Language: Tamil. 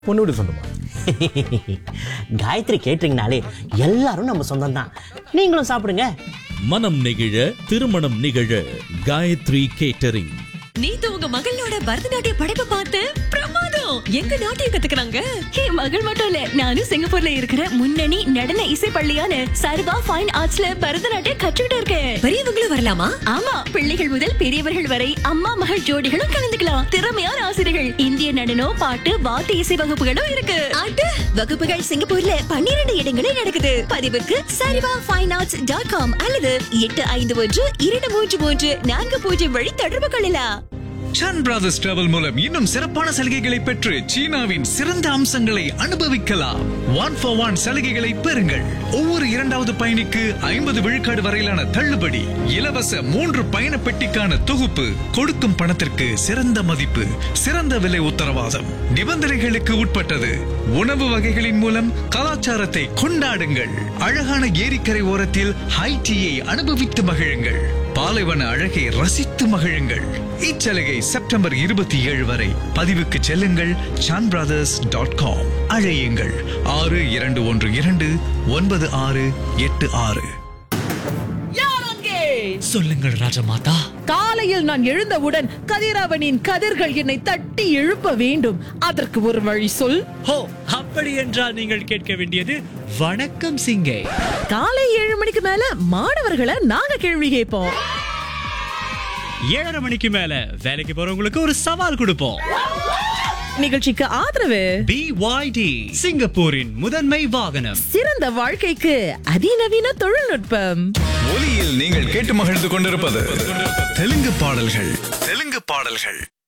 பொண்ணு வீடு சொந்தமா காயத்ரி கேட்டீங்கனாலே எல்லாரும் நம்ம சொந்தம் தான் நீங்களும் சாப்பிடுங்க மனம் நெகிழ திருமணம் நிகழ காயத்ரி கேட்டரிங் நேத்து உங்க மகளோட பரதநாட்டிய படைப்பை பார்த்து பிரமாதம் எங்க நாட்டியம் கத்துக்கிறாங்க என் மகள் மட்டும் இல்ல நானும் சிங்கப்பூர்ல இருக்கிற முன்னணி நடன இசை பள்ளியான சர்வா ஃபைன் ஆர்ட்ஸ்ல பரதநாட்டியம் கற்றுக்கிட்டு இருக்கேன் பெரியவங்களும் வரலாமா ஆமா பிள்ளைகள் முதல் பெரியவர்கள் வரை அம்மா மகள் ஜோடிகளும் கலந்துக்கலாம் திறமையான ஆசிரியர்கள் இந்திய நடனம் பாட்டு வாத்திய இசை வகுப்புகளும் இருக்கு ஆட்டு வகுப்புகள் சிங்கப்பூர்ல பன்னிரண்டு இடங்களில் நடக்குது பதிவுக்கு சரிவா ஃபைன் ஆர்ட்ஸ் டாட் காம் அல்லது எட்டு ஐந்து ஒன்று இரண்டு மூன்று மூன்று நான்கு பூஜ்ஜியம் வழி தொடர்பு கொள்ளலாம் சன் பிரதர்ஸ் டிராவல் மூலம் இன்னும் சிறப்பான சலுகைகளை பெற்று சீனாவின் சிறந்த அம்சங்களை அனுபவிக்கலாம் ஒன் for ஒன் சலுகைகளை பெறுங்கள் ஒவ்வொரு இரண்டாவது பயணிக்கு ஐம்பது விழுக்காடு வரையிலான தள்ளுபடி இலவச மூன்று பயண பெட்டிக்கான தொகுப்பு கொடுக்கும் பணத்திற்கு சிறந்த மதிப்பு சிறந்த விலை உத்தரவாதம் நிபந்தனைகளுக்கு உட்பட்டது உணவு வகைகளின் மூலம் கலாச்சாரத்தை கொண்டாடுங்கள் அழகான ஏரிக்கரை ஓரத்தில் ஹை டீயை அனுபவித்து மகிழுங்கள் பாலைவன அழகை ரசித்து மகிழுங்கள் இச்சலுகை செப்டம்பர் இருபத்தி ஏழு வரை பதிவுக்கு செல்லுங்கள் சான் பிரதர்ஸ் டாட் காம் அழையுங்கள் ஆறு இரண்டு ஒன்று இரண்டு ஒன்பது ஆறு எட்டு ஆறு சொல்லுங்கள் ராஜமாதா காலையில் நான் எழுந்தவுடன் கதிரவனின் கதிர்கள் என்னை தட்டி எழுப்ப வேண்டும் அதற்கு ஒரு வழி சொல் ஹோ அப்படி என்றால் நீங்கள் கேட்க வேண்டியது வணக்கம் சிங்கே காலை ஏழு மணிக்கு மேல மாணவர்களை நாங்க கேள்வி கேட்போம் ஏழரை மணிக்கு மேல வேலைக்கு போறவங்களுக்கு ஒரு சவால் கொடுப்போம் நிகழ்ச்சிக்கு ஆதரவு பிஒய்டி சிங்கப்பூரின் முதன்மை வாகனம் சிறந்த வாழ்க்கைக்கு அதிநவீன தொழில்நுட்பம் ஒலியில் நீங்கள் கேட்டு மகிழ்ந்து கொண்டிருப்பது தெலுங்கு பாடல்கள் தெலுங்கு பாடல்கள்